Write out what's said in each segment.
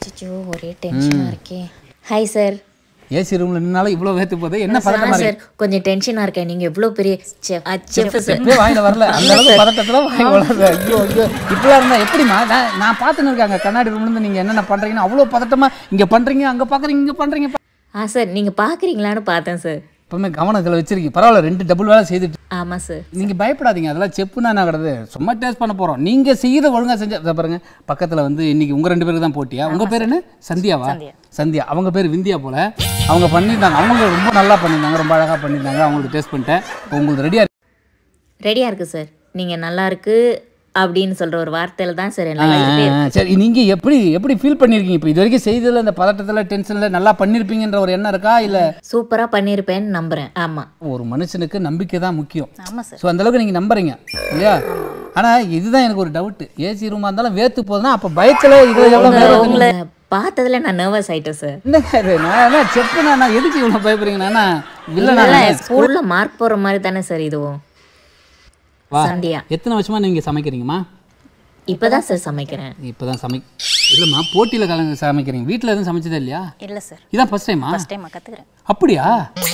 அச்சோ ஒரே டென்ஷனாக இருக்கே ஹாய் சார் ஏசி ரூம்ல நின்னாலும் இவ்வளோ வேத்து போகுது என்ன பதட்டமா சார் கொஞ்சம் டென்ஷனாக இருக்கேன் நீங்கள் எவ்வளோ பெரிய செஃப் செஃப் சார் எப்போ வாயில வரல அந்த அளவுக்கு பதட்டத்துல வாய் வளருது ஐயோ ஐயோ இப்படிலாம் இருந்தா எப்படிமா நான் நான் பார்த்துன்னு இருக்காங்க கண்ணாடி ரூம்ல இருந்து நீங்க என்னென்ன பண்றீங்கன்னு அவ்வளோ பதட்டமா இங்க பண்றீங்க அங்க பாக்குறீங்க இங்க பண்றீங்க ஆ சார் நீங்கள் பார்க்குறீங்களான்னு பார்த்தேன் சார் எப்பவுமே கவனம் இதில் வச்சிருக்கீங்க பரவாயில்ல ரெண்டு டபுள் வேலை செய்துட்டு ஆமாம் சார் நீங்க பயப்படாதீங்க அதெல்லாம் செப்புனா என்ன கிடையாது சும்மா டேஸ்ட் பண்ண போறோம் நீங்க செய்யறத ஒழுங்கா செஞ்ச இதோ பாருங்க பக்கத்துல வந்து இன்னைக்கு உங்க ரெண்டு பேருக்கு தான் போட்டியா உங்க பேர் என்ன சந்தியாவா சந்தியா அவங்க பேர் விந்தியா போல அவங்க பண்ணியிருந்தாங்க அவங்க ரொம்ப நல்லா பண்ணியிருந்தாங்க ரொம்ப அழகா பண்ணியிருந்தாங்க அவங்களுக்கு டேஸ்ட் பண்ணிட்டேன் இப்போ உங்களுக்கு ரெடியா ரெடியாக இருக்குது சார் நீங்கள் நல்லா இருக்கு அப்படின்னு சொல்கிற ஒரு வார்த்தையில் தான் சார் ஆ, என்ன ஆ, ஆ. சரி நீங்க எப்படி எப்படி ஃபீல் பண்ணிருக்கீங்க இப்போ இது வரைக்கும் செய்ததுல இந்த பதட்டத்துல டென்ஷன்ல நல்லா பண்ணிருப்பீங்கன்ற ஒரு எண்ணம் இருக்கா இல்ல சூப்பராக பண்ணியிருப்பேன்னு நம்புகிறேன் ஆமாம் ஒரு மனுஷனுக்கு நம்பிக்கை தான் முக்கியம் ஆமாம் சார் ஸோ அந்த அளவுக்கு நீங்க நம்புறீங்க இல்லையா ஆனா இதுதான் எனக்கு ஒரு டவுட் ஏசி ரூமா இருந்தாலும் வேத்து போகுதுன்னா அப்ப பயத்துல இது எவ்வளவு நேரம் உங்களை பார்த்ததுல நான் நர்வஸ் ஆயிட்டேன் சார் என்னங்க இது? நான் என்ன செப்புனா நான் எதுக்கு இவ்வளவு பயப்படுறீங்க நான் இல்ல இல்லை ஸ்கூலில் மார்க் போடுற மாதிரி தானே சார் இதுவும் சந்தியா எத்தனை வருஷமா நீங்க சமைக்கிறீங்கம்மா இப்பதான் சார் சமைக்கிறேன் இப்பதான் சமை இல்லம்மா போட்டியில கலந்து சமைக்கிறீங்க வீட்ல எதுவும் சமைச்சதே இல்லையா இல்லை சார் இதான் ஃபர்ஸ்ட் டைமா ஃபஸ்ட் டைம் கற்றுக்குறேன் அப்படியா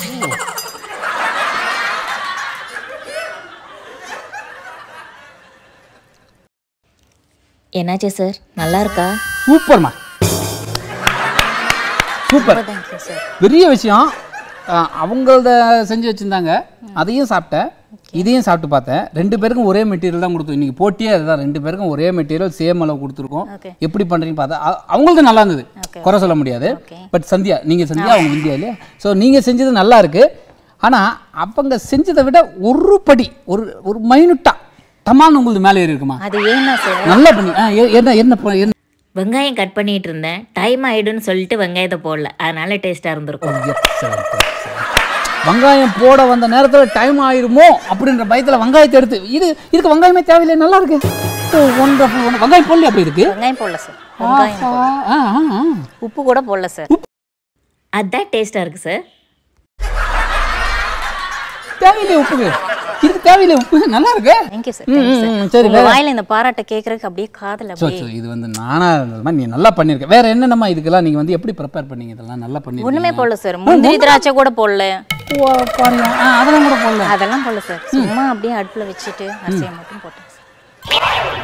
என்னாச்சு சார் நல்லா இருக்கா சூப்பர்மா சூப்பர் தேங்க்யூ சார் பெரிய விஷயம் அஹ், அவங்களத செஞ்சு வச்சுருந்தாங்க அதையும் சாப்பிட்டேன் இதையும் சாப்பிட்டு பார்த்தேன் ரெண்டு பேருக்கும் ஒரே மெட்டீரியல் தான் கொடுத்தோம் இன்னைக்கு போட்டியே அதுதான் ரெண்டு பேருக்கும் ஒரே மெட்டீரியல் சேம் அளவு கொடுத்துருக்கோம் Okay. எப்படி பண்ணுறீங்க பார்த்தா அ- அவங்களது நல்லா இருந்தது குறை சொல்ல முடியாது பட் சந்தியா நீங்கள் சந்தியா அவங்க இந்தியா இல்லையா ஸோ நீங்கள் செஞ்சது நல்லா இருக்கு ஆனால் அவங்க செஞ்சதை விட ஒரு படி ஒரு ஒரு மைனூட்டா தமான் உங்களுக்கு மேலே ஏறி இருக்குமா அது ஏன்னா சார் நல்லா பண்ணி ஆ, எ- என்ன என்ன ப- என்ன வெங்காயம் கட் பண்ணிட்டு இருந்தேன் டைம் ஆயிடுன்னு சொல்லிட்டு வெங்காயத்தை போடல அதனால டேஸ்டா இருந்திருக்கும் Excellent, excellent. வெங்காயம் போட வந்த நேரத்துல டைம் ஆயிருமோ அப்படின்ற பயத்துல வெங்காயத்தை எடுத்து இது இதுக்கு வெங்காயமே தேவையில்லை நல்லா இருக்கு ஒன்றரை வெங்காயம் போடல அப்படி இருக்கு வெங்காயம் போடல சார் வெங்காயம் ஆ, ஆ, ஆ, ஆ. உப்பு கூட போடல சார் அதான் டேஸ்டா இருக்கு சார் தேவையில்லை உப்பு இதுக்கு தேவையில்லை உப்பு நல்லா இருக்கு தேங்க்யூ சார் ம், தேங்க்யூ ம், சார் ம், சரி உங்க வாயில இந்த பாராட்டை கேட்கறதுக்கு அப்படியே காதல் சோ, அப்படியே சோ, இது வந்து நானா இருந்ததுமா நீ நல்லா பண்ணிருக்க வேற என்னென்னமா இதுக்கெல்லாம் நீங்க வந்து எப்படி ப்ரிப்பேர் பண்ணீங்க இதெல்லாம் நல்லா பண்ணி ஒண்ணுமே போடல சார் முந்திரி திராட்சை கூட போடல அதெல்லாம் கூட போடல அதெல்லாம் போடல சார் சும்மா அப்படியே அடுப்புல வச்சுட்டு அரிசியை மட்டும் போட்டேன் சார்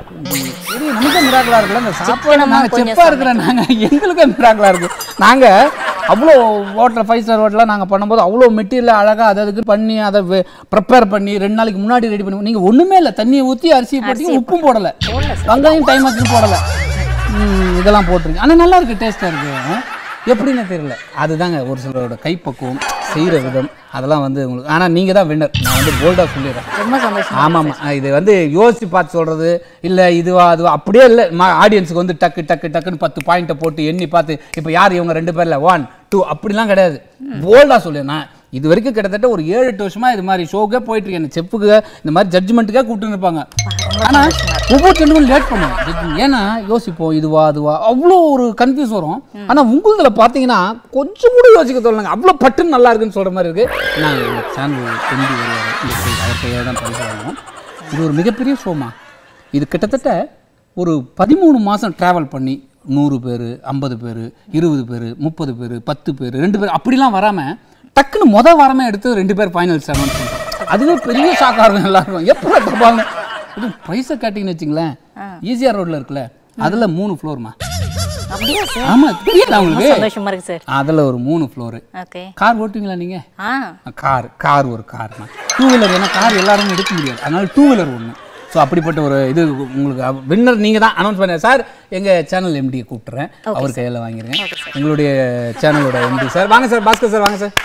சரி நமக்கு மிராக்கலா இருக்குல்ல இந்த சாப்பாடு சிக்கனமா நாங்க கொஞ்சம் செப்பா இருக்கிற நாங்க எங்களுக்கும் மிராக்கலா இருக்கு நாங்க அவ்வளோ ஹோட்டல் ஃபைவ் ஸ்டார் ஹோட்டலில் நாங்கள் பண்ணும்போது அவ்வளோ மெட்டீரியல் அழகாக அதை அதுக்கு பண்ணி அதை ப்ரிப்பேர் பண்ணி ரெண்டு நாளைக்கு முன்னாடி ரெடி பண்ணி நீங்கள் ஒன்றுமே இல்லை தண்ணியை ஊற்றி அரிசியை போட்டீங்க உப்பும் போடலை வெங்காயம் டைம் ஆச்சும் போடலை ம், இதெல்லாம் போட்டிருங்க ஆனால் நல்லா இருக்கு டேஸ்ட்டாக இருக்கு எப்படின்னு தெரியல அதுதாங்க ஒரு சிலரோட கைப்பக்குவம் செய்கிற விதம் அதெல்லாம் வந்து உங்களுக்கு ஆனால் நீங்கள் தான் வின்னர் நான் வந்து போல்டாக சொல்லிடுறேன் ரொம்ப சந்தோஷம் ஆமாம் இது வந்து யோசிச்சு பார்த்து சொல்றது இல்லை இதுவா அதுவா அப்படியே இல்லை ஆடியன்ஸுக்கு வந்து டக்கு டக்கு டக்குன்னு பத்து பாயிண்ட்டை போட்டு எண்ணி பார்த்து இப்போ யார் இவங்க ரெண்டு பேர்ல ஒன் டூ அப்படிலாம் கிடையாது போல்டாக சொல்லு நான் இது வரைக்கும் கிட்டத்தட்ட ஒரு ஏழு எட்டு வருஷமா இது மாதிரி ஷோக்கே போயிட்டு இருக்கேன் செப்புக்கு இந்த மாதிரி ஜட்ஜ்மெண்ட்டுக்கே கூப்பிட்டு இருப்பாங்க ஆனால் ஒவ்வொருத்தருக்கும் லேட் பண்ணுவோம் judgment. ஏன்னா யோசிப்போம் இதுவா அதுவா அவ்வளோ ஒரு கன்ஃபியூஸ் வரும் ஆனால் உங்களுதுல பார்த்தீங்கன்னா கொஞ்சம் கூட யோசிக்க தோணுங்க அவ்வளோ பட்டுன்னு நல்லா இருக்குன்னு சொல்கிற மாதிரி இருக்கு நான் எங்கள் சேனல் தெம்பி வருவார் அவர் கையில் தான் பரிசு வாங்குவோம் இது ஒரு மிகப்பெரிய ஷோமா இது கிட்டத்தட்ட ஒரு பதிமூணு மாதம் ட்ராவல் பண்ணி நூறு பேர் ஐம்பது பேர் இருபது பேர் முப்பது பேர் பத்து பேர் ரெண்டு பேர் அப்படிலாம் வராமல் டக்குன்னு முத வாரமே எடுத்து ரெண்டு பேர் ஃபைனல்ஸ் அனௌன்ஸ் பண்ணுறோம் அதுவே பெரிய ஷாக்காக இருக்கும் எல்லாருக்கும் எப்படி தப்பாங்க இது ப்ரைஸை கேட்டிங்கன்னு வச்சுங்களேன் ஈசிஆர் ரோட்டில் இருக்குல்ல அதில் மூணு ஃப்ளோர்மா அப்படியா சார் ஆமாம் தெரியல ரொம்ப உங்களுக்கு சந்தோஷமா இருக்கு சார் அதில் ஒரு மூணு ஃப்ளோரு ஓகே கார் ஓட்டுவீங்களா நீங்கள் ஆ கார் கார் ஒரு கார்னா டூ வீலர் ஏன்னா கார் எல்லாரும் எடுக்க முடியாது அதனால டூ வீலர் ஒன்று ஸோ அப்படிப்பட்ட ஒரு இது உங்களுக்கு வின்னர் நீங்கள் தான் அனௌன்ஸ் பண்ண சார் எங்கள் சேனல் எம்டியை கூப்பிட்டுறேன் அவர் கையில் வாங்கிருங்க எங்களுடைய சேனலோட எம்டி சார் வாங்க சார் பாஸ்கர் சார் வாங்க சார்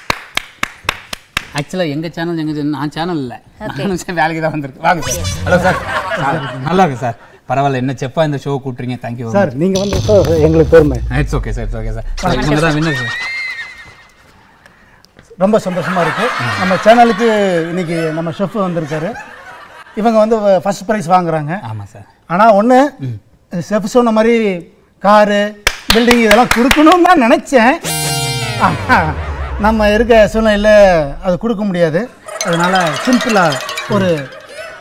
ஆக்சுவலாக எங்கள் சேனல் எங்கள் சேனல் நான் சேனல் இல்லை நானும் சார் வேலைக்கு தான் வந்திருக்கு வாங்க சார் ஹலோ சார் சார் நல்லா இருக்கு சார் பரவாயில்ல என்ன செப்பா இந்த ஷோ கூப்பிட்றீங்க தேங்க்யூ சார் நீங்கள் வந்து எங்களுக்கு பெருமை it's okay sir it's okay sir இவங்க தான் வின்னர் சார் ரொம்ப சந்தோஷமாக இருக்குது நம்ம சேனலுக்கு இன்னைக்கு நம்ம ஷெஃப் வந்திருக்காரு இவங்க வந்து ஃபர்ஸ்ட் ப்ரைஸ் வாங்குறாங்க ஆமாம் சார் ஆனால் ஒன்று ஷெஃப் சொன்ன மாதிரி காரு பில்டிங் இதெல்லாம் கொடுக்கணும்னு தான் நினச்சேன் ஆனா, நம்ம இருக்க சூழ்நிலையில் அது கொடுக்க முடியாது அதனால் சிம்பிளாக ஒரு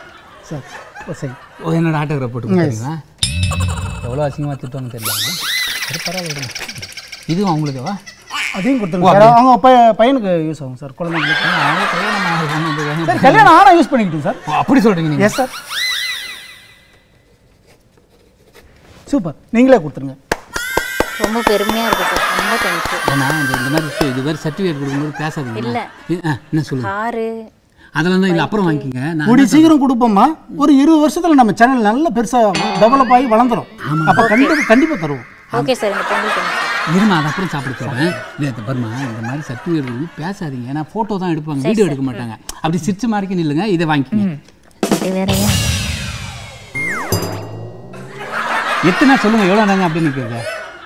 சார் ஒரு செகண்ட் ஓ என்னோட ஆட்டோகிராஃப் போட்டு கொடுத்தீங்களா எவ்வளோ அசிங்கமாக திட்டுவாங்க தெரியல சரி பரவாயில்ல விடுங்க இதுவும் அவங்களுக்குவா அதையும் கொடுத்துருங்க சார் அவங்க பைய- பையனுக்கு யூஸ் ஆகும் சார் குழந்தைங்களுக்கு அவங்க கல்யாணம் ஆகுது, ஒண்ணும் இது வேணும். சார் கல்யாணம் ஆனால் யூஸ் பண்ணிக்கிட்டோம் சார் ஓ, அப்படி சொல்றீங்க நீங்க எஸ் சார் சூப்பர் நீங்களே கொடுத்துருங்க ரொம்ப பெருமையா இருக்கு சார் ரொம்ப தேங்க்யூ ஏன்னா இந்த இந்த மாதிரி விஷயம், இது மாதிரி சர்டிஃபிகேட் கொடுக்கும்போது பேசாதீங்க இல்ல. இ- ஆ, என்ன சொல்லுங்க காரு அதெல்லாம் தான் இல்லை அப்புறம் வாங்கிக்கோங்க நான் கூடி சீக்கிரம் கொடுப்போமா ஒரு இருபது வருஷத்துல நம்ம சேனல் நல்ல பெருசா டெவலப் ஆகி வளர்ந்துரும் அப்ப கண்டிப்பா கண்டிப்பா தருவோம் ஓகே சார் இந்த பொங்கல் பண்ணுங்க சார் இருமா அதை அப்புறம் சாப்பிட சொல்கிறேன் இல்லை இந்த பாருமா இந்த மாதிரி சர்டிஃபிகேட் வந்து பேசாதீங்க ஏன்னா ஃபோட்டோ தான் எடுப்பாங்க வீடியோ எடுக்க மாட்டாங்க அப்படி சிரிச்ச மாதிரிக்கு நில்லுங்க இதை வாங்கிக்கோங்க இது வேறையா எத்தனை சொல்லுங்க எவ்வளோ நாங்க அப்படின்னு நிற்கிறீங்க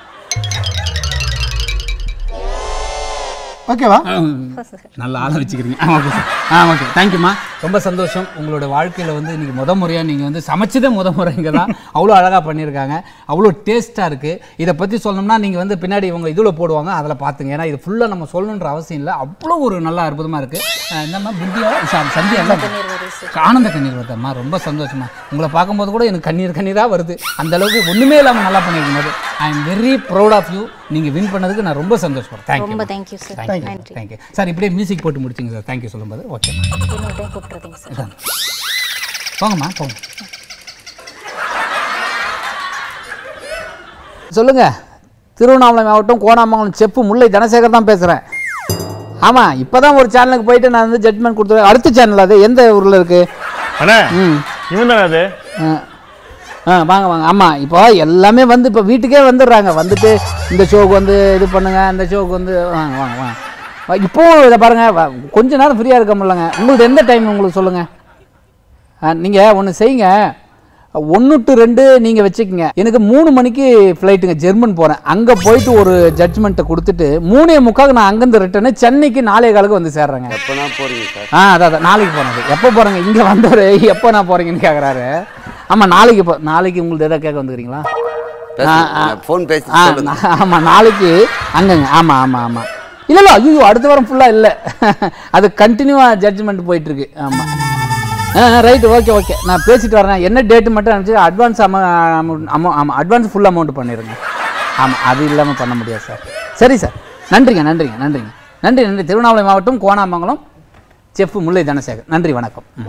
ஓகேவா நல்ல ஆளை வச்சுக்கிறீங்க ஆ ஓகே சார் ஆ ஓகே தேங்க்யூம்மா ரொம்ப சந்தோஷம் உங்களோட வாழ்க்கையில் வந்து இன்னைக்கு முத முறையாக நீங்கள் வந்து சமைச்சதே முத முறைங்க தான் அவ்வளோ அழகாக பண்ணியிருக்காங்க அவ்வளோ டேஸ்ட்டாக இருக்குது இதை பற்றி சொல்லணும்னா நீங்கள் வந்து பின்னாடி இவங்க இதில் போடுவாங்க அதில் பார்த்துங்க ஏன்னா இது ஃபுல்லாக நம்ம சொல்லணுன்ற அவசியம் இல்லை அவ்வளோ ஒரு நல்லா அற்புதமாக இருக்குது என்னம்மா புத்தியா சா- சந்தியா என்ன? பன்னீர் வருது சார் ஆனந்த கண்ணீர் வருதம்மா ரொம்ப சந்தோஷமா உங்களை பார்க்கும்போது கூட எனக்கு கண்ணீர் கண்ணீராக வருது அந்த அளவுக்கு ஒன்றுமே இல்லாமல் நல்லா பண்ணியிருக்கும் I am very proud of you நீங்கள் வின் பண்ணதுக்கு நான் ரொம்ப சந்தோஷப்படுறேன் தேங்க்யூ ரொம்ப தேங்க்யூ சார் நன்றி தேங்க்யூ சார் இப்படியே மியூசிக் போட்டு முடிச்சிங்க சார் தேங்க்யூ சொல்லும்போது ஓகேம்மா இன்னொரு டைம் கூப்பிட்றதுங்க சார் இதாங்க. போங்கம்மா போங்க சொல்லுங்க திருவண்ணாமலை மாவட்டம் கோணாமங்கலம் செப்பு முல்லை தனசேகர் தான் பேசுகிறேன் ஆமாம் இப்போ தான் ஒரு சேனலுக்கு போயிட்டு நான் வந்து ஜட்மெண்ட் கொடுத்துருவேன் அடுத்த சேனல் அது எந்த ஊரில் இருக்குது அண்ணா ம் இவன் தானே அது ஆ ஆ வாங்க வாங்க ஆமாம் இப்போ எல்லாமே வந்து இப்போ வீட்டுக்கே வந்துடுறாங்க வந்துட்டு இந்த ஷோக்கு வந்து இது பண்ணுங்க அந்த ஷோக்கு வந்து வாங்க வாங்க வாங்க வா, இப்போவும் இதை பாருங்கள் கொஞ்ச நேரம் ஃப்ரீயாக இருக்க முடியலங்க உங்களுக்கு எந்த டைம் உங்களுக்கு சொல்லுங்கள் நீங்கள் ஒன்று செய்யுங்க ஒன்று டு ரெண்டு நீங்கள் வச்சுக்கோங்க எனக்கு மூணு மணிக்கு ஃப்ளைட்டுங்க ஜெர்மன் போகிறேன் அங்கே போயிட்டு ஒரு ஜட்ஜ்மெண்ட்டை கொடுத்துட்டு மூணே முக்காக்கு நான் அங்கேருந்து ரிட்டர்னு சென்னைக்கு நாலே காலுக்கு வந்து சேர்றேங்க எப்போனா போறீங்க சார் ஆ அதான் அதான் நாளைக்கு போனது எப்போ போகிறேங்க இங்கே வந்தவர் எப்போ நான் போகிறீங்கன்னு கேட்குறாரு ஆமாம் நாளைக்கு போ நாளைக்கு உங்களுக்கு எதாவது கேட்க வந்துக்கிறீங்களா ஃபோன் பேசி ஆ சொல்லுங்க ஆமாம் நாளைக்கு அங்கங்க ஆமாம் ஆமாம் ஆமாம் இல்லை இல்லை ஐயோ அடுத்த வாரம் ஃபுல்லாக இல்லை அது கண்டினியூவாக ஜட்ஜ்மெண்ட் போயிட்டுருக்கு ஆமாம் ஆ ரைட்டு ஓகே ஓகே நான் பேசிட்டு வரேன் என்ன டேட்டு மட்டும் அனுப்பிச்சு அட்வான்ஸ் அமௌண்ட் அமௌண்ட் ஆமாம் அட்வான்ஸ் ஃபுல் அமௌண்ட் பண்ணிடுங்க ஆமாம் அது இல்லாமல் பண்ண முடியாது சார் சரி சார் நன்றிங்க நன்றிங்க நன்றிங்க நன்றி நன்றி திருவண்ணாமலை மாவட்டம் கோணாமங்கலம் செஃப் முல்லை தனசேகர் நன்றி வணக்கம் ம்.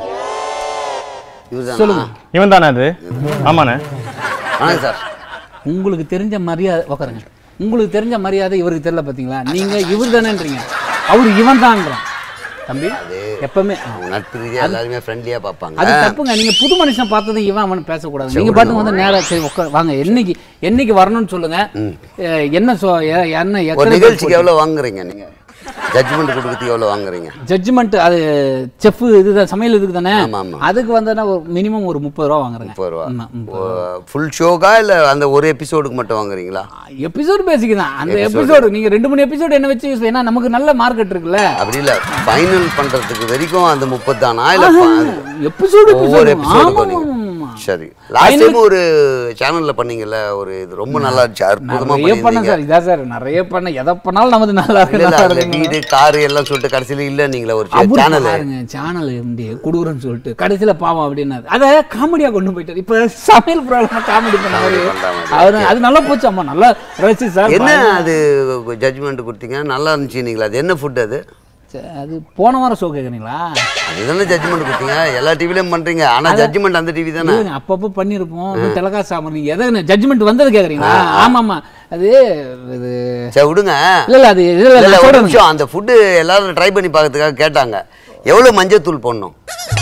இவர்தானா? சொல்லுங்க இவன் தானே அது ஆமாண்ணே வணக்கம் சார் உங்களுக்கு தெரிஞ்ச மரியாதை உட்காருங்க உங்களுக்கு தெரிஞ்ச மரியாதை இவருக்கு தெரியல பார்த்தீங்களா நீங்கள் இவர் தானேன்றீங்க அவர் இவன் தான்ங்கிறான் தம்பி எப்பவுமே அவங்க நட்பு ரீதியாக எல்லாருமே ஃப்ரெண்ட்லியாக பார்ப்பாங்க அது தப்புங்க நீங்க புது மனுஷன் பார்த்ததும் இவன் அவன் பேசக்கூடாது நீங்க பாட்டுக்கு வந்து நேரா சரி உட்கார் வாங்க என்னைக்கு என்னைக்கு வரணும்னு சொல்லுங்க அஹ், என்ன சொ எ- என்ன ஒரு எத்தனை நிகழ்ச்சிக்கு எவ்வளோ வாங்குறீங்க நீங்கள் ஜட்ஜ்மெண்ட் கொடுக்கறதுக்கு எவ்வளோ வாங்குறீங்க ஜட்ஜ்மெண்ட் அது செஃப் இதுதான் சமையல் இதுக்கு தானே ஆமா, ஆமா. அதுக்கு வந்தா ஒரு மினிமம் ஒரு முப்பது ரூபா வாங்குறேங்க முப்பது ரூபா ஆமா, ம். ஃபுல் ஷோக்கா இல்லை அந்த ஒரு எபிசோடுக்கு மட்டும் வாங்குறீங்களா எபிசோடு பேசிக்கு தான் அந்த எபிசோடு நீங்க ரெண்டு மூணு எபிசோடு என்ன வச்சு யூஸ் ஏன்னா நமக்கு நல்ல மார்க்கெட் இருக்குல்ல அப்படி இல்லை ஃபைனல் பண்ணுறதுக்கு வரைக்கும் அந்த முப்பது தானா இல்லை எபிசோடு ஒவ்வொரு எபிசோடு எபிசோடு ஆமா சரி லாஸ்ட் டைம் ஒரு சேனலில் பண்ணீங்கல்ல ஒரு இது ரொம்ப நல்லா இருந்துச்சு அற்புதமாக நிறைய பண்ண பண்ணியிருந்தீங்க சார் இதான் சார் நிறைய பண்ண எதை பண்ணாலும் நமது நல்லா இருக்கு இல்ல, இல்ல, நல்லா அதுல இருக்குங்க. வீடு காரு எல்லாம் சொல்லிட்டு கடைசியில இல்ல நீங்களே ஒரு அவரு சேனல் பாருங்க சேனல் எம்டி குடுக்குறேன்னு சொல்லிட்டு கடைசியில பாவம் அப்படின்னாரு அதை காமெடியா கொண்டு போயிட்டாரு இப்ப சமையல் ப்ராப்ளம் காமெடி பண்ண மாதிரி Comedy பண்ற மாதிரி. அவரு அது நல்லா போச்சு அம்மா நல்லா ரசி சார் என்ன அது ஜட்ஜ்மெண்ட் கொடுத்தீங்க நல்லா இருந்துச்சு நீங்களா அது என்ன ஃபுட் அது சரி, அது போன வாரம் ஷோ கேக்குறீங்களா அதுதானே ஜட்ஜ்மெண்ட் கொடுத்தீங்க எல்லா டிவிலையும் பண்றீங்க ஆனா ஜட்ஜ்மெண்ட் அந்த டிவி தானே இல்லைங்க, அப்பப்போ பண்ணியிருப்போம் டெலகாஸ்ட் சாமர் நீங்க எதை ஜட்ஜ்மெண்ட் வந்தது கேக்குறீங்களா ஆமா ஆமா அது இது சரி விடுங்க இல்ல இல்ல அது இல்ல, இல்ல, இல்ல, நான் ஒரு சொல்றேன் நிமிஷம் அந்த ஃபுட்டு எல்லாரும் ட்ரை பண்ணி பார்க்கறதுக்காக கேட்டாங்க எவ்வளவு மஞ்சத்தூள் போடணும்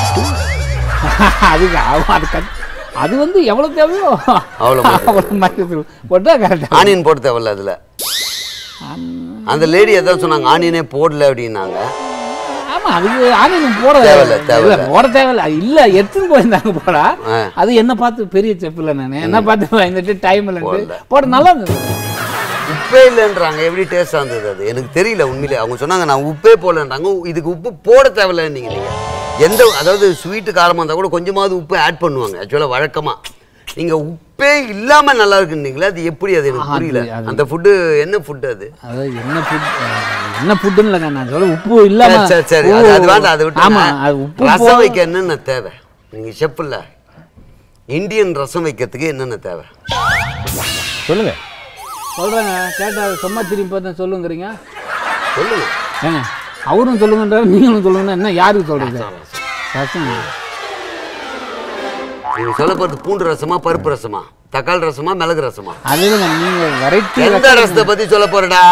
அது அவ- அது கட்- அது வந்து எவ்வளவு தேவையோ அவ்வளவு மஞ்சள். அவ்வளவு மஞ்சள் போட்டா கரெக்டா ஆனியன் போட தேவையில்ல அதுல அந்த லேடி எதாவது சொன்னாங்க ஆனியனே போடல அப்படின்னாங்க ஆமா அதுக்கு ஆனியன் போட தேவையில்ல, தேவையில்ல. இல்ல, போட தேவையில்ல அது இல்ல எடுத்துன்னு போயிருந்தாங்க போடா ஆ. அது என்ன பார்த்து பெரிய செஃப் இல்ல நானு என்ன பார்த்து பயந்துட்டு டைம் இல்லைன்ட்டு போடல. போட நல்லா இருந்தது உப்பே இல்லைன்றாங்க எப்படி டேஸ்டா இருந்தது அது எனக்கு தெரியல உண்மையிலே அவங்க சொன்னாங்க நான் உப்பே போடலன்றாங்க இதுக்கு உப்பு போட தேவையில்லைன்னு நீங்க நீங்க எந்த அதாவது ஸ்வீட்டு காரமாக இருந்தால் கூட கொஞ்சமாவது உப்பு ஆட் பண்ணுவாங்க ஆக்சுவலாக வழக்கமா நீங்க உப்பே இல்லாம நல்லா இருக்குன்னீங்களே அது எப்படி அது எனக்கு ஆ, அது- புரியல அது- அந்த ஃபுட்டு என்ன ஃபுட் அது அது என்ன ஃபுட் என்ன ஃபுட்டுன்னு இல்லைங்க நான் சொல்ல உப்பு இல்லாம சரி, சரி சரி அது அது வேண்டாம் அதை விட்டு ஆமா அது உப்பு ரசம் போ- வைக்க என்னென்ன தேவை நீங்க செஃப் இல்ல இந்தியன் ரசம் வைக்கிறதுக்கு என்னென்ன தேவை சொல்லுங்க சொல்கிறேங்க கேட்டா சும்மா திரும்பி பார்த்தா சொல்லுங்கிறீங்க சொல்லுங்க ஏங்க அவரும் சொல்லுங்கன்றாரு நீங்களும் சொல்லுங்கன்னா என்ன யாருக்கு சொல்கிறீங்க ரசம் நீங்க சொல்ல போறது பூண்டு ரசமா பருப்பு ரசமா தக்காளி ரசமா மிளகு ரசமா அது இல்லைங்க நீங்கள் வெரைட்டி எந்த ரசத்தை பத்தி சொல்ல போறடா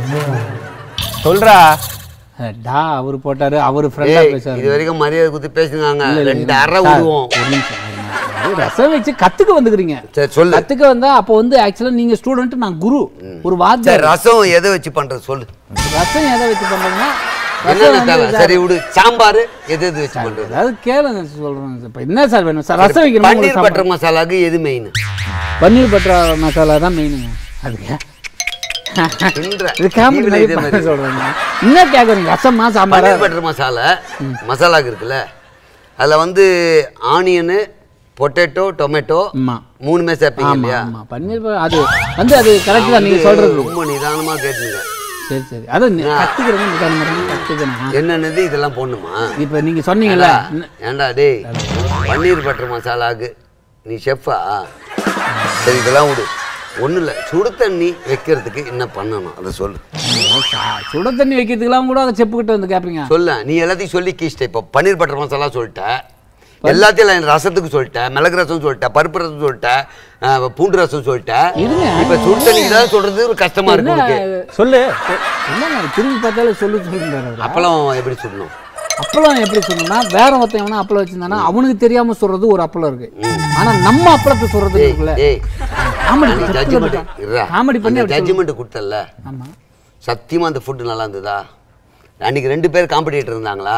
சொல்றா டா அவர் போட்டாரு அவர் ஃப்ரெண்டாக ஏய் பேசாரு இது வரைக்கும் மரியாதை குத்தி பேசுனாங்க இல்ல, இல்ல, ரெண்டு இல்ல. அரை சார், விடுவோம் ஒரு நிமிஷம், ஒரு நிமிஷம். அது ரசம் வச்சு கத்துக்க வந்துக்கிறீங்க சரி சொல்லு கத்துக்க வந்தா அப்போ வந்து ஆக்சுவலா நீங்க ஸ்டூடெண்ட் நான் குரு ஒரு சரி வாத்தியார் ரசம் எதை வச்சு பண்றது சொல்லு ரசம் எதை வச்சு பண்றீங்கன்னா என்னென்ன ரசம் தேவை வந்து சரி விடு சாம்பார் எது எது வச்சு பண்றது அதாவது கேளுங்க சொல்றேன் சார். இப்ப என்ன சார் வேணும் சார் ரசம் வைக்கணும் பன்னீர் உங்களுக்கு பட்டர் மசாலாக்கு எது மெயின் சாம்பார். பன்னீர் பட்டர் மசாலா தான் மெயினுங்க அதுக்கு தின்ற. இது காமெடி நீங்களே மாதிரி இதே பண்ண மாதிரி. சொல்றேங்க என்ன கேக்குறீங்க ரசமா சாம்பாரா பன்னீர் பட்டர் மசாலா மசாலாக்கு இருக்குல்ல அதில் வந்து ஆனியனு பொட்டேட்டோ டொமேட்டோ ஆமா மூணுமே சேர்ப்பீங்க ஆமா இல்லையா ஆமா பன்னீர் ப- அது வந்து அது கரெக்ட் தான் நீங்க சொல்றது ரொம்ப நிதானமா கேட்டுங்க சரி சரி அது கத்துக்கிறவங்க நிதானம் பண்ணி கத்துக்கணும் என்னென்னது இதெல்லாம் போடணுமா இப்ப நீங்க சொன்னீங்கல்ல இன்ன- ஏன்டா டேய் பன்னீர் பட்டர் மசாலாக்கு நீ ஷெஃபா சரி இதெல்லாம் விடு ஒன்றும் இல்லை சுடு தண்ணி வைக்கிறதுக்கு என்ன பண்ணணும் அதை சொல்லு சுட தண்ணி வைக்கிறதுக்கெல்லாம் கூட அதை செப்பு கிட்ட வந்து கேட்பீங்க சொல்ல நீ எல்லாத்தையும் சொல்லி கீச்சிட்ட இப்போ பன்னீர் பட்டர் மசாலா சொல்லிட்ட எல்லாத்தையும் நான் ரசத்துக்கு சொல்லிட்டேன் மிளகு ரசம் சொல்லிட்டேன் பருப்பு ரசம் சொல்லிட்டேன் அஹ், பூண்டு ரசம் சொல்லிட்டேன் இருங்க. இப்போ சுடு தண்ணிக்கு தான் சொல்றது ஒரு கஷ்டமா இருக்கு உனக்கு சொல்லு என்னங்க திரும்பி பார்த்தாலும் சொல்லு சொல்லுறாரு அவரு. அப்பளம் எப்படி சுடணும் அப்பளம் எப்படி சொல்லணும்னா வேற ஒருத்தன் எவனா அப்பளம் வச்சிருந்தானா அவனுக்கு தெரியாம சொல்றது ஒரு அப்பளம் இருக்கு ஆனா நம்ம அப்பளத்தை சொல்றது ஏய் இருக்குல்ல ஏய் காமெடி ஜட்ஜ்மெண்ட் காமெடி பண்ணி அப்படி சொல்லு. ஜட்ஜ்மெண்ட் கொடுத்தல ஆமா சத்தியமா அந்த ஃபுட் நல்லா இருந்ததா அன்னைக்கு ரெண்டு பேர் காம்படிட்டர் இருந்தாங்களா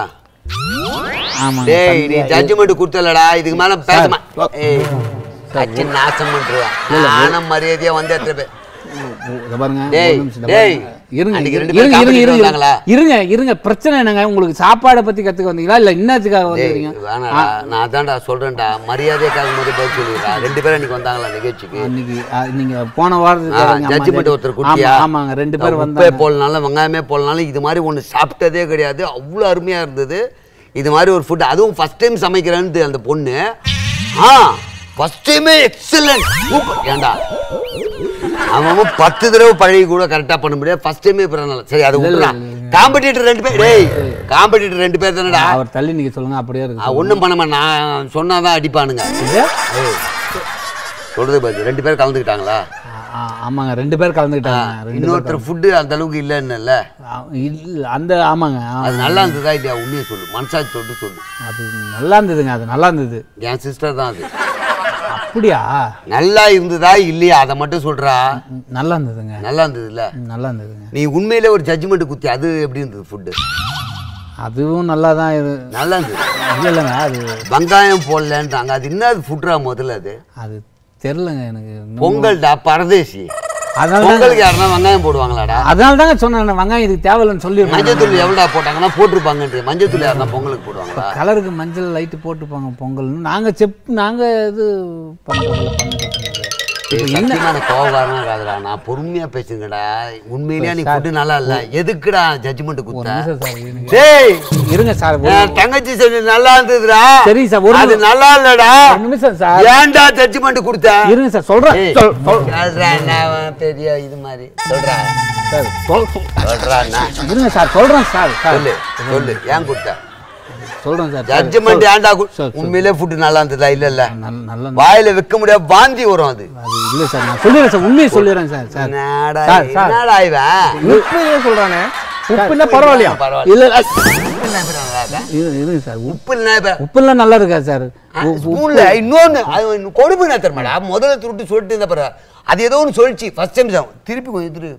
ஆமா டேய் நீ ஜட்ஜ்மெண்ட் கொடுத்தலடா இதுக்கு மேல பேசமா ஏய் கட்சி நாசம் பண்றா நானும் மரியாதையா வந்து எத்தனை பேர் இத பாருங்க டேய், ஒரு நிமிஷம் இத டேய். பாருங்க. இருங்க அன்னைக்கு இருங்க ரெண்டு பேரும் இருங்க competitor இருங்க வந்தாங்களா? இருங்க இருங்க பிரச்சனை என்னங்க உங்களுக்கு சாப்பாடை பத்தி கத்துக்க வந்தீங்களா இல்ல என்னத்துக்காக டேய் வந்துறீங்க வேணாடா நான் அதான்டா சொல்றேன்டா மரியாதைக்காக போது பதில் சொல்லிடுறா ரெண்டு பேரும் அன்னைக்கு வந்தாங்களா நிகழ்ச்சிக்கு அன்னைக்கு ஆ, நீங்க போன வாரத்துக்கு ஆமா, ஜட்ஜ்மெண்ட் ஒருத்தர் ஆமா, குட்டியா ஆமாங்க ரெண்டு பேர் உப்பே வந்தாங்க போடனாலும் வெங்காயமே போடனாலும் இது மாதிரி ஒன்று சாப்பிட்டதே கிடையாது அவ்வளோ அருமையாக இருந்தது இது மாதிரி ஒரு ஃபுட் அதுவும் ஃபர்ஸ்ட் டைம் சமைக்கிறேன்ட்டு அந்த பொண்ணு ஆ ஃபர்ஸ்ட் டைமே எக்ஸலன்ட் சூப்பர் ஏண்டா அவன் அவன் பத்து தடவை பழகி கூட கரெக்டாக பண்ண முடியாது ஃபர்ஸ்ட் டைமே பிறனால சரி அது விட்டுலாம் காம்படிட்டர் ரெண்டு பேர் டேய் காம்படிட்டர் ரெண்டு பேர் தானடா அவர் தள்ளி நீங்க சொல்லுங்க அப்படியே இருக்கு ஒன்றும் பண்ண மாட்டேன் நான் சொன்னாதான் அடிப்பானுங்க ஏய், சொல்றது பாரு ரெண்டு பேர் கலந்துக்கிட்டாங்களா ஆ, ஆமாங்க ரெண்டு பேர் கலந்துக்கிட்டாங்க ரெண்டு பேர் இன்னொருத்தர் ஃபுட்டு அந்த அளவுக்கு இல்லைன்னுல ஆ, இல்ல அந்த ஆமாங்க ஆ, அது நல்லா இருந்ததா இல்லையா உண்மையை சொல்லு மனசாட்சி தொட்டு சொல்லு அது நல்லா இருந்ததுங்க அது நல்லா இருந்தது என் சிஸ்டர் தான் அது அப்படியா நல்லா இருந்ததா இல்லையா அதை மட்டும் சொல்றா ம், நல்லா இருந்ததுங்க நல்லா இருந்தது இல்ல ம், நல்லா இருந்ததுங்க நீ உண்மையிலே ஒரு ஜட்ஜ்மெண்ட் குத்தி அது எப்படி இருந்தது ஃபுட்டு அதுவும் நல்லா தான் இரு நல்லா இருந்தது இல்லை இல்லைங்க அது வெங்காயம் போடலன்றாங்க அது என்ன ஃபுட்ரா முதல்ல அது அது தெரிலங்க எனக்கு இன்னும். பொங்கல்டா பரதேசி அதனால பொங்கலுக்கு யாருன்னா வெங்காயம் போடுவாங்களாடா அதனால தாங்க சொன்னேன் வெங்காயம் இதுக்கு தேவையில்லைன்னு சொல்லிடுறேன் மஞ்சத்தூள் எவ்வளோடா போட்டாங்கன்னா போட்டுருப்பாங்கன்ட்டு மஞ்சத்தூள் யாருன்னா பொங்கலுக்கு போடுவாங்களா கலருக்கு மஞ்சள் லைட்டு போட்டுப்பாங்க பொங்கல்னு நாங்கள் செப் நாங்கள் இது பண்ணுறோம் இப்போ என்ன சத்தியமான கோவக்காரனா இருக்காதுடா நான் பொறுமையா பேசுங்கடா உண்மையிலேயே நீ ஃபுட்டு நல்லா இல்ல எதுக்குடா ஜட்ஜ்மெண்ட் குத்த நிமிஷம் சார் இருங்க. டேய் இருங்க சார் ஒரு- என் தங்கச்சி செஞ்சு நல்லா இருந்ததுடா சரி சார், ஒரு அது நிமிஷம். நல்லா இல்லடா ஒரு நிமிஷம் சார் ஏன்டா ஜட்ஜ்மெண்ட் கொடுத்த இருங்க சார் சொல்கிறேன் ஏய், சொல் சொல் சொல்றா நான் பெரிய இது மாதிரி சொல்றா சார் சொல் சொல். சொல்றா நான் இருங்க சார் சொல்கிறேன் சார் சார் சொல்லு சொல்லு ஏன் கொடுத்த சொல்கிறேன் சார் ஜட்ஜ்மெண்ட் ஏன்டா கு- சொல், சொல். உண்மையிலே ஃபுட்டு நல்லா இருந்ததா இல்ல இல்ல நல்ல நல்ல வாயில வைக்க முடியாது வாந்தி வரும் அது அது இல்லை சார் நான் சொல்லிடுறேன் சார் உண்மையை சொல்லிடுறேன் சார் சார் என்னடா சார், சார். என்னடா இவன் உப்பு ஏன் சொல்றானே உப்பு என்ன பரவாயில்லையா பரவாயில்ல இல்லை உப்பு என்ன இப்ப நல்லா இருக்கா? இரு இருங்க சார் உப்பு உப்பு என்ன இப்ப உப்புலாம் நல்லா இருக்கா சார் உ- உப்பு- ஸ்பூன்ல இன்னொன்னு அது இன்னும் கொடுமை என்ன தெரியுமாடா முதல்ல துருட்டு சொல்லிட்டு இருந்த பாரு அது ஏதோ ஒன்று சொல்லிச்சு ஃபர்ஸ்ட் டைம் தான் திருப்பி கொஞ்சம் திரு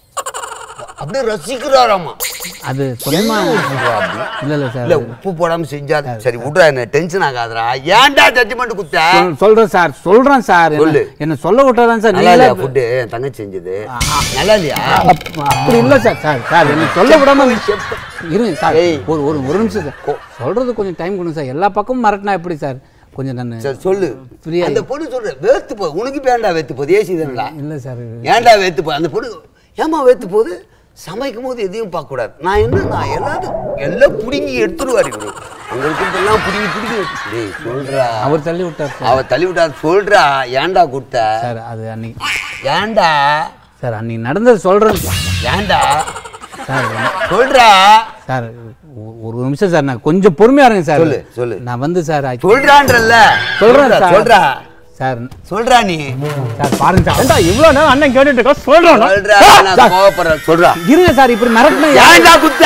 அப்படியே ரசிக்கிறாராமா அது சொன்னா இல்லை இல்லை சார் இல்ல உப்பு போடாம செஞ்சா சரி விட்றா என்ன டென்ஷன் ஆகாதடா ஏன்டா ஜட்ஜ்மெண்ட் குத்த சொல்- சொல்றேன் சார் சொல்றேன் சார் என்ன- சொல்லு. என்ன சொல்ல விட்டாதான் சார் நல்லா நீங்களே இல்லையா ஃபுட்டு என் தங்கச்சி செஞ்சது நல்லா இல்லையா அப்- அப்படி இல்ல சார் சார் சார் என்ன சொல்ல விடாம இருங்க சார் ஏய். ஒரு ஒரு ஒரு நிமிஷம் சார் சொல்றது கொஞ்சம் டைம் கொடுங்க சார் எல்லா பக்கமும் மறட்டினா எப்படி சார் கொஞ்சம் நான் சரி சொல்லு Free-ஆ அந்த பொண்ணு சொல்ற வேர்த்து போகுது உனக்கு இப்ப ஏன்டா வேர்த்து போகுது ஏசி தானடா இல்லை சார் ஏன்டா வேர்த்து போகுது அந்த பொண்ணு ஏமா வேர்த்து போகுது சமைக்கும் போது எதையும் பார்க்க கூடாது நான் என்ன நான் எல்லாத்தையும் எல்லாம் பிடுங்கி எடுத்துருவாரு இவரு உங்களுக்கு எல்லாம் பிடுங்கி பிடுங்கி எடுத்து- டேய் சொல்றா அவர் தள்ளி விட்டார் சார் அவ தள்ளி விட்டா சொல்றா ஏன்டா கொடுத்த சார் அது அன்னைக்கு ஏன்டா சார் அன்னைக்கு நடந்தது சொல்கிறேன் ஏன்டா சார் சொல்றா சார் ஒ- ஒரு நிமிஷம் சார் நான் கொஞ்சம் பொறுமையா இருங்க சார் சொல்லு, சொல்லு. நான் வந்து சார் ஆக்சுவலி- சொல்றான்றல்ல சொல்றேன் சொல்றா, சார் சொல்றா சார் சொல்றா நீ சார் பாருங்க சார் ஏண்டா இவ்வளோ நேரம் அண்ணன் கேட்டுட்டு இருக்கா சொல்கிறோம் சொல்றா நான் கோவப்படுறேன் சொல்றா இருங்க சார் இப்படி மிரட்டினா ஏன்டா குத்த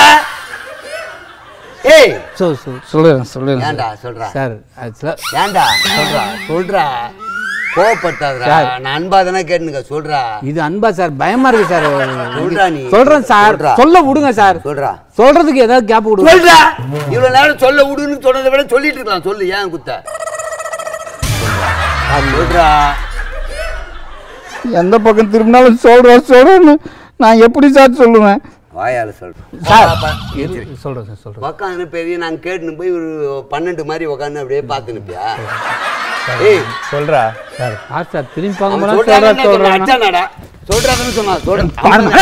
ஏய் சொ சொ- சொல்லுறேன் சொல்லுறேன் ஏன்டா சொல்றா சார் ஆக்சுவலாக ஏன்டா சொல்றா சொல்றா கோவப்பட்டாதடா சார். நான் அன்பா தானே கேட்டுனுக்க சொல்றா இது அன்பா சார் பயமா இருக்கு சார் சொல்றா நீ. சொல்றேன் சார் சொல்றா. சொல்ல விடுங்க சார் சொல்றா சொல்றதுக்கு ஏதாவது கேப் விடுங்க சொல்றா இவ்வளவு நேரம் சொல்ல விடுன்னு சொன்னதை விட சொல்லிட்டு இருக்கலாம் சொல்லு ஏன் குத்த சொல்றா எந்த பக்கம் திரும்பினாலும் சொல்கிறேன் சொல்கிறேன்னு நான் எப்படி சார் சொல்லுவேன் வாயால சொல்றேன் சார் இரு- சொல்றேன் சார் சொல்றேன் உக்காந்து பெரிய நான் கேட்டுன்னு போய் ஒரு பன்னெண்டு மாதிரி உக்காந்து அப்படியே பார்த்துனுப்பியா ஏய் சொல்கிறா சார் ஆ சார் திரும்பி அவன் பார்க்க சொல்றான்னு சொல்றேன் சொன்னான், சொல்றேன் அடிச்சானாடா? சொல்றான்னு சொன்னான், சொல்றான். பாருங்க.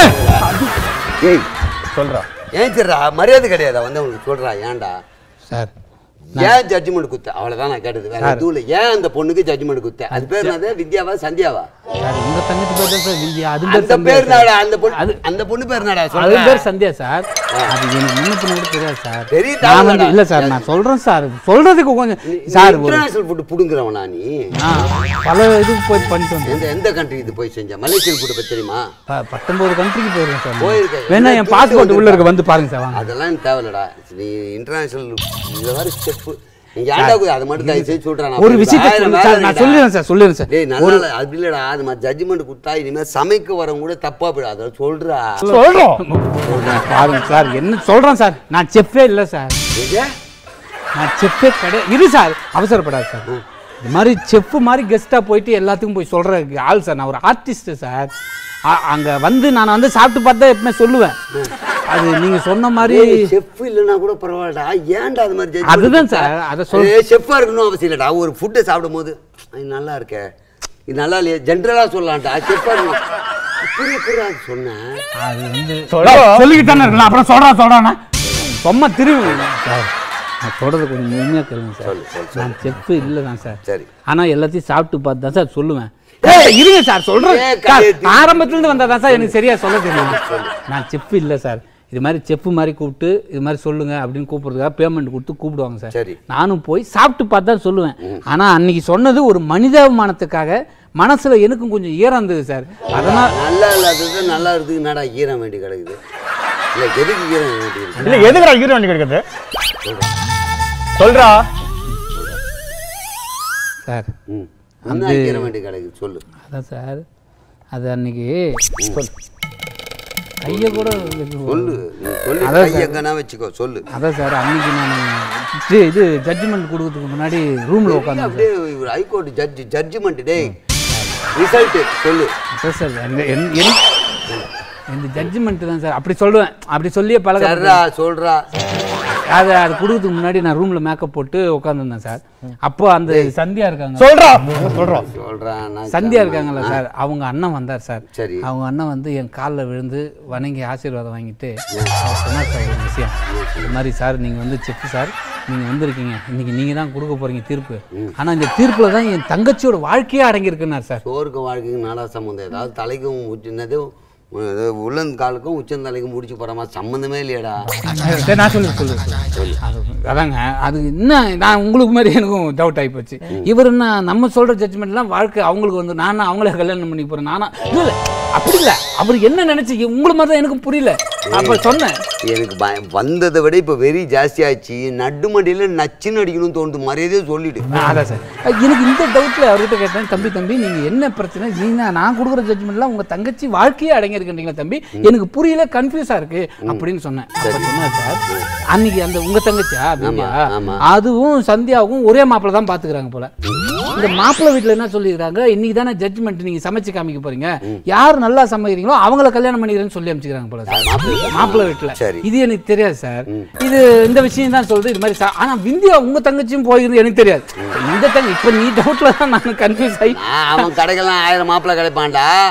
ஏய் சொல்கிறா ஏன் சரிடா மரியாதை கிடையாதா வந்து அவனுக்கு சொல்றா ஏன்டா சார் ஏன் ஜட்ஜ்மெண்ட் குத்த அவ்வளவுதான் நான் கேட்டது வேற எதுவும் இல்லை ஏன் அந்த பொண்ணுக்கு ஜட்ஜ்மெண்ட் குத்த அது பேர் என்னது வித்யாவா சந்தியாவா சார் உங்க தங்கச்சி பேர் தான் சார் விந்தியா அது பேர் அந்த சந்தியா பேர் சார். என்னடா அந்த பொண்ணு அது- அந்த பொண்ணு பேர் என்னடா அது சொல்றேன் பேர் சந்தியா சார் அது எனக்கு முன்ன பின்ன கூட தெரியாது சார் பெரிய நான் வந்து தவறுடா. இல்ல சார் நான் சொல்றேன் சார் சொல்றதுக்கு கொஞ்சம் சார் ஒரு இன்டர்நேஷனல் ஃபுட் புடுங்குறவனா நீ நான் பல இதுக்கு போய் பண்ணிட்டு வந்தேன் எந்த எந்த கண்ட்ரி இது போய் செஞ்ச மலேசியன் ஃபுட் பத்தி தெரியுமா ப- பத்தொன்பது கண்ட்ரிக்கு போயிருக்கேன் சார் போயிருக்க. வேணா என் என்ன பாஸ்போர்ட் துணிச்சு உள்ள இருக்க வந்து பாருங்க சார் வாங்க அதெல்லாம் எனக்கு தேவையில்லடா நீ இன்டர்நேஷனல் இந்த மாதிரி ஸ்டெப் நீங்க ஏன்டா போய் அதை மட்டும் தயவு செய்து சொல்றேன் நான் ஒரு விஷயத்தை ஆயிரம் சொல்லு வேலை சார் நான் இருக்குடா. சொல்லிடுறேன் சார் சொல்லிடுறேன் சார் டேய் நல்லா இல்ல அது இல்லடா அது மாதிரி ஜட்ஜ்மெண்ட் கொடுத்தா இனிமே சமைக்க வரவங்க கூட தப்பா போயிடும் அதை சொல்றா சொல்கிறோம் பாருங்க சார் என்ன சொல்றேன் சார் நான் செஃப்பே இல்லை சார் எங்க? நான் செஃப்பே கிடையாது இரு சார் அவசரப்படாது சார் இது மாதிரி செஃப் மாதிரி கெஸ்ட்டாக போயிட்டு எல்லாத்துக்கும் போய் சொல்கிற ஆள் சார் நான் ஒரு ஆர்டிஸ்ட்டு சார் அங்கே வந்து நான் வந்து சாப்பிட்டு பார்த்தா எப்பவுமே சொல்லுவேன் அது நீங்கள் சொன்ன மாதிரி ஏய், செஃப் இல்லைன்னா கூட பரவாயில்லடா ஏன்டா அது மாதிரி judgment அதுதான் கொடுத்தா? சார், அதை சொல்- ஏய், செஃப்பா இருக்கணும் அவசியம் இல்லடா ஒரு ஃபுட்டை சாப்பிடும் போது இது நல்லா இருக்கே இது நல்லா இல்லையே ஜென்ரலா சொல்லலாம்டா செஃப்பா இருக்கணும் புரிய புரிய அது சொன்னேன் அது வந்து சொல்கிறோம் சொல்லிக்கிட்டு தானே இருக்கலாம் அப்புறம் சொல்கிறேன் சொல்கிறேன்னா சும்மா திரும்பி சார் நான் சொல்கிறது கொஞ்சம் முழுமையாக கேளுங்க சார் சொல்லு, சொல்லு, சொல்லு. நான் செஃப் இல்லை தான் சார் சரி ஆனால் எல்லாத்தையும் சாப்பிட்டு பார்த்து தான் சார் சொல்லுவேன் ஏய், இருங்க சார் சொல்கிறேன் ஏன் சார் கையை ஆரம்பத்துலேருந்து வந்தால் தான் சார் எனக்கு சரியாக சொல்ல தெரியும் நான் செஃப் இல்லை சார் இது மாதிரி செஃப் மாதிரி கூப்பிட்டு இது மாதிரி சொல்லுங்க அப்படின்னு கூப்பிடுறதுக்காக பேமெண்ட் கொடுத்து கூப்பிடுவாங்க சார் சரி. நானும் போய் சாப்பிட்டு பார்த்து தான் சொல்லுவேன் ஆனால் அன்னைக்கு சொன்னது ஒரு மனிதாபிமானத்துக்காக மனசுல எனக்கும் கொஞ்சம் ஈரம் இருந்தது சார் அதனால் நல்லா இல்லாதது நல்லா இருக்குது என்னடா ஈரம் வேண்டி கிடக்குது இல்ல எதுக்கு ஈரம் வேண்டி இருக்கு இல்லை எதுக்குடா ஈர வண்டி கிடைக்கிறது சொல்கிறா சார் ம் என்ன ஈரம் வேண்டி கிடக்குது சொல்லு அதான் சார் அது அன்னைக்கு கையை கூட சொல்லு நீ சொல்லு அதான் சார். கையங்கனா வச்சுக்கோ சொல்லு அதான் சார் அன்னைக்கு நான் இது ஜட்ஜ்மெண்ட் கொடுக்கறதுக்கு முன்னாடி ரூமில் உட்காந்து அப்படியே இவர் ஹைகோர்ட் ஜட்ஜ் ஜட்ஜ்மெண்ட் டேய் ரிசல்ட் சொல்லு அதான் சார் என்- என்- என்- இந்த ஜட்ஜ்மெண்ட் தான் சார் அப்படி சொல்லுவேன் அப்படி சொல்லியே பழக சர்ரா சொல்றா அது அது கொடுக்கறதுக்கு முன்னாடி நான் ரூம்ல மேக்கப் போட்டு உட்காந்துருந்தேன் சார் அப்போ அந்த சந்தியா இருக்காங்க சொல்கிறா சொல்கிறோம் சொல்றா நான் சந்தியா இருக்காங்கல்ல சார் அவங்க அண்ணன் வந்தார் சார் சரி. அவங்க அண்ணன் வந்து என் காலில் விழுந்து வணங்கி ஆசீர்வாதம் வாங்கிட்டு அவர் சொன்னார் சார் ஒரு விஷயம் இது மாதிரி சார் நீங்கள் வந்து செஃப் சார் நீங்கள் வந்திருக்கீங்க இன்னைக்கு நீங்கள் தான் கொடுக்க போறீங்க தீர்ப்பு ஆனால் இந்த தீர்ப்பில் தான் என் தங்கச்சியோட வாழ்க்கையே அடங்கியிருக்குன்னார் சார் சோறுக்கும் வாழ்க்கைக்கும் நாடா சம்மந்தம் ஏதாவது தலைக்கும் உச்சினது உள்ளங்காலுக்கும் உச்சந்தலைக்கும் முடிச்சு போற மாதிரி சம்மந்தமே இல்லையாடா சரி நான் சொல்லு சொல்லு சொல்லு. அது அதாங்க அது இன்னும் நான் உங்களுக்கு மாதிரி எனக்கும் டவுட் ஆகி போச்சு இவர் என்ன நம்ம சொல்ற ஜட்ஜ்மெண்ட்லாம் வாழ்க்கை அவங்களுக்கு வந்து நானா அவங்களே கல்யாணம் பண்ணி போறேன் நானா இல்ல இல்ல அப்படி இல்ல அவர் என்ன நினைச்சு உங்களை மாதிரி தான் எனக்கு புரியல அப்ப சொன்னேன் எனக்கு பயம் வந்ததை விட இப்போ வெறி ஜாஸ்தி ஆச்சு நட்டு மண்டியில நச்சுன்னு அடிக்கணும்னு தோணுது மரியாதையே சொல்லிடு ஆ, அதான் சார் எனக்கு இந்த டவுட்ல அவர்கிட்ட கேட்டேன் தம்பி தம்பி நீங்க என்ன பிரச்சனை நீங்க நான் கொடுக்குற ஜட்ஜ்மெண்ட்லாம் உங்க தங்கச்சி வாழ்க்கையே அடங்கியிருக்கின்றீங்களா தம்பி எனக்கு புரியல கன்ஃபியூஸா இருக்கு அப்படின்னு சொன்னேன் அப்ப சொன்னார் சார் அன்னைக்கு அந்த உங்க தங்கச்சியா வித்யா, ஆமா. அதுவும் சந்தியாவும் ஒரே மாப்பிள்ள தான் பாத்துக்கிறாங்க போல இந்த மாப்பிள்ளை வீட்டுல என்ன சொல்லிடுறாங்க இன்னைக்கு தானே ஜட்ஜ்மெண்ட் நீங்க சமைச்சு காமிக்க போறீங்க யார் நல்லா சமைக்கிறீங்களோ அவங்கள கல்யாணம் பண்ணிக்கிறேன்னு சொல்லி அமைச்சுக்கிறாங்க போல சார் மாப்பிள்ளை வீட்டுல சரி. இது எனக்கு தெரியாது சார் இது இந்த விஷயம் தான் சொல்றது இது மாதிரி சா- ஆனா விந்தியா உங்க தங்கச்சியும் போயிருந்து எனக்கு தெரியாது இந்த தங்க இப்ப நீ டவுட்ல தான் நான் கன்ஃபியூஸ் ஆகி நான் அவன் கடைக்கெல்லாம் ஆயிரம் மாப்பிள்ளை கிடைப்பான்டா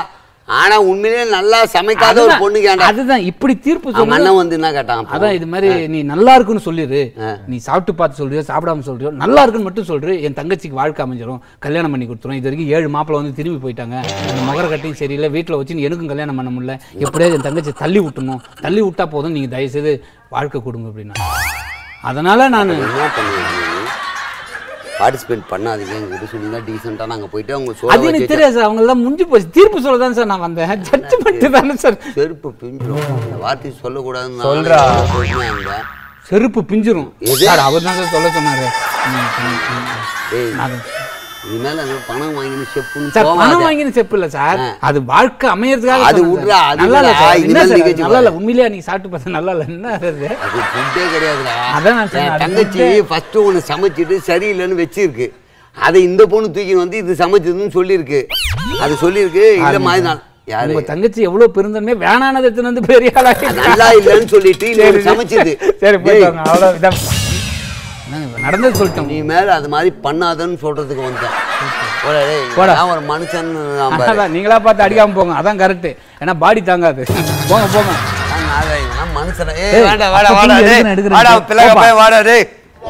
ஆனா உண்மையிலேயே நல்லா சமைக்காத ஒரு அதுதான், பொண்ணு கேண்டா அதுதான் இப்படி தீர்ப்பு அவன் சொல்றது அண்ணன் வந்து என்ன கேட்டான் அப்போ? அதான் இது மாதிரி நீ நல்லா இருக்குன்னு சொல்லிடு நீ சாப்பிட்டு பார்த்து சொல்றியோ சாப்பிடாம சொல்றியோ நல்லா இருக்குன்னு மட்டும் சொல்று என் தங்கச்சிக்கு வாழ்க்கை அமைஞ்சிரும் கல்யாணம் பண்ணி கொடுத்துரும் இது வரைக்கும் ஏழு மாப்பிள்ளை வந்து திரும்பி போயிட்டாங்க அந்த மகர கட்டையும் சரியில்லை வீட்டில் வச்சு நீ எனக்கும் கல்யாணம் பண்ண முடியல எப்படியாவது என் தங்கச்சி தள்ளி விட்டணும் தள்ளி விட்டா போதும் நீங்க தயவுசெய்து வாழ்க்கை கொடுங்க அப்படின்னா அதனால நான் என்ன பண்ணுவீங்க பார்ட்டிசிபேட் பண்ணாதீங்க சொல்லி தான் டீசெண்டாக நாங்கள் போயிட்டு அவங்க அது சோழ எனக்கு தெரியாது சார் அவங்க எல்லாம் முடிஞ்சு போச்சு தீர்ப்பு சொல்ல தான் சார் நான் வந்தேன் ஜட்ஜ்மெண்ட் தானே சார் செருப்பு பிஞ்சிரும் இந்த வார்த்தை சொல்லக்கூடாதுன்னு சொல்றா. சொல்றாங்க செருப்பு பிஞ்சிரும் எது? சார் அவர் தான் சார் சொல்ல சொன்னாரு ம், ம், ம், ம். டேய் அது- இனிமேல் அந்த பணம் வாங்கினு செப்புன்னு சார் பணம் போகாத. வாங்கின செப்பு இல்ல சார் அது வாழ்க்கை அமையறதுக்காக அது சொன்னேன் விட்றா, சார். அது நல்லா இல்ல விட்றா, சார் இனிமேல் என்ன சார் நிகழ்ச்சி நல்லா இல்ல பாரு. உண்மையிலேயே நீ சாப்பிட்டு பார்த்தா நல்லா இல்ல என்ன அது அது ஃபுட்டே கிடையாதுடா அதான் நான் சொன்னேன், என் அது தங்கச்சி food ஃபர்ஸ்ட் ஒன்று சமைச்சிட்டு சரியில்லைன்னு வச்சிருக்கு அதை இந்த பொண்ணு தூக்கி வந்து இது சமைச்சதுன்னு சொல்லியிருக்கு அது சொல்லியிருக்கு இல்ல மாதிரி நான் யாரு உங்க தங்கச்சி எவ்வளவு பெருந்தன்மையா வேணானதை எடுத்துன்னு வந்து பெரிய ஆளாக்கி அது நல்லா இல்லைன்னு சொல்லிட்டு இன்னொரு சமைச்சது சரி போயிட்டு டேய், வாங்க அவ்வளவு இதான் என்னங்க, நடந்தது சொல்லிட்டோம் நீ மேல அது மாதிரி பண்ணாதன்னு சொல்றதுக்கு வந்தேன் போடா டேய், போடா. நான் ஒரு மனுஷன் நான் பாரு. அதான் நீங்களா பார்த்து அடிக்காம போங்க அதான் கரெக்ட் ஏன்னா பாடி தாங்காது போங்க போங்க நான் நாகரிகம், நான் மனுஷனா? ஏய், ஏய், வேண்டாம், வாடா, அப்ப வாடா, நீங்க டேய். எடுக்கிறேன், எடுக்கிறேன். வாடா, பிள்ளைங்க போப்பா. போய் வாடா, டேய்.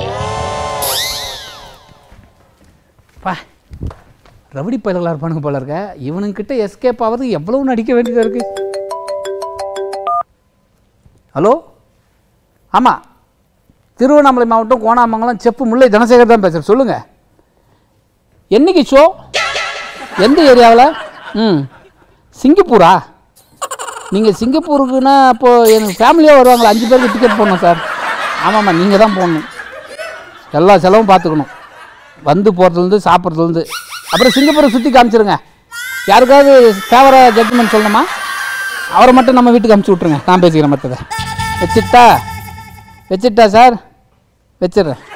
பா ரவுடி பயல்களா இருப்பானுங்க போல இருக்க இவனுங்கிட்ட எஸ்கேப் ஆகிறது எவ்வளவு நடிக்க வேண்டியதா இருக்கு ஹலோ ஆமாம் திருவண்ணாமலை மாவட்டம் கோணாமங்கலம் செப்பு முல்லை தனசேகர் தான் பேசுகிறேன் சொல்லுங்கள் என்னைக்கு ஷோ எந்த ஏரியாவில் ம் சிங்கப்பூரா நீங்கள் சிங்கப்பூருக்குன்னா அப்போது எனக்கு ஃபேமிலியாக வருவாங்களா அஞ்சு பேருக்கு டிக்கெட் போடணும் சார் ஆமாம்மா நீங்கள் தான் போடணும் எல்லா செலவும் பார்த்துக்கணும் வந்து போகிறதுலேருந்து சாப்பிட்றதுலேருந்து அப்புறம் சிங்கப்பூரை சுற்றி காமிச்சிருங்க யாருக்காவது ஃபேவராக ஜட்ஜ்மெண்ட் சொல்லணுமா அவரை மட்டும் நம்ம வீட்டுக்கு அமுச்சு விட்ருங்க நான் பேசிக்கிறேன் மற்றதை வச்சுட்டா வச்சுட்டா சார் வச்சிடுறேன்